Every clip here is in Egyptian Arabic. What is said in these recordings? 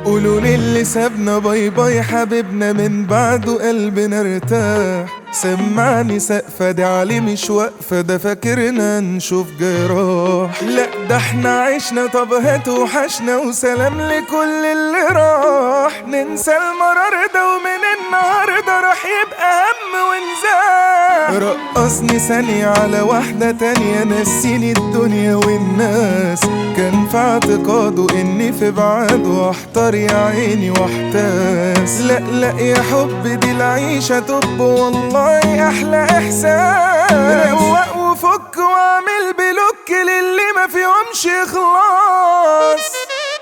قولوا للي سابنا باي باي حبيبنا من بعده قلبنا ارتاح سمعني سقفة دي عليه مش واقفة ده فاكرنا نشوف جراح لا ده احنا عشنا طب هات وحشنا وسلام لكل اللي راح ننسى المرار ده ومن النهاردة راح يبقى هم ونزاح رقصني ثانية على واحدة تانية نسيني الدنيا والناس كان في اعتقاده اني في بعاده احتار يا عيني واحتاس لا لا يا حب دي العيشة طب والله احلى احساس روق وفك واعمل بلوك للي ما فيهمش اخلاص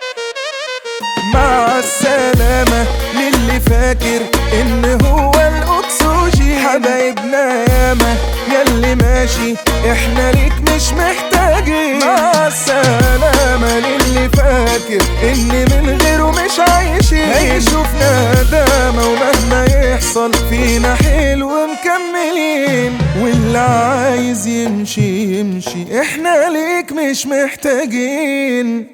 مع السلامة للي فاكر ان هو الاكسجين حبايبنا ياما ياللي ماشي احنا ليك مش محتاجين مع السلامة للي فاكر ان من غيره مش عايشين هيشوفنا دامة ومهما يحصل فينا حلو مكملين واللي عايز يمشي يمشي احنا ليك مش محتاجين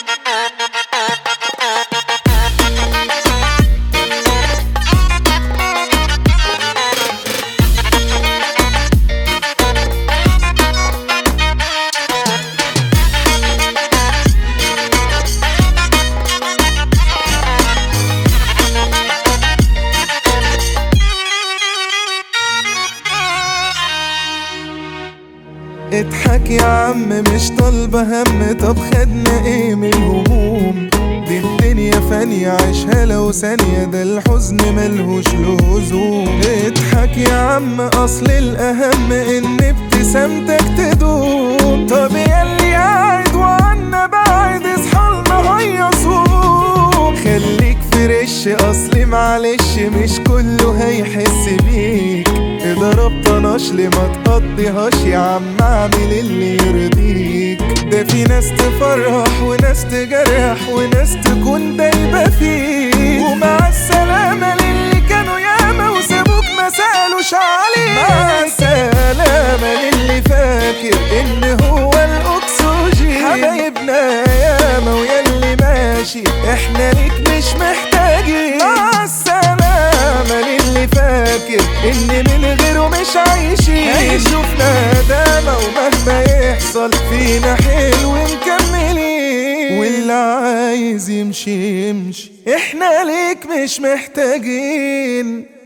اضحك يا عم مش طالبة هم طب خدنا ايه من الهموم دي الدنيا فانية عيشها لو ثانية ده الحزن ملهوش لزوم اضحك يا عم اصل الاهم ان ابتسامتك تدوم طب ياللي قاعد وعنا بعد اصحالنا هيا صوم خليك فريش اصل معلش مش كله هيحس بيك اضرب طناش ما تقضيهاش يا عم اعمل اللي يرضيك ده في ناس تفرح وناس تجرح وناس تكون دايبة فيك ومع السلامة للي كانوا ياما وسابوك ما سألوش عليك مع السلامة للي فاكر ان هو الاكسجين حبايبنا ياما وياللي ماشي احنا ليك مش محتاجين مع السلامة للي فاكر ان من غيره مش عايشين هيشوفنا دامة ومهما يحصل فينا حلو مكملين واللي عايز يمشي يمشي احنا ليك مش محتاجين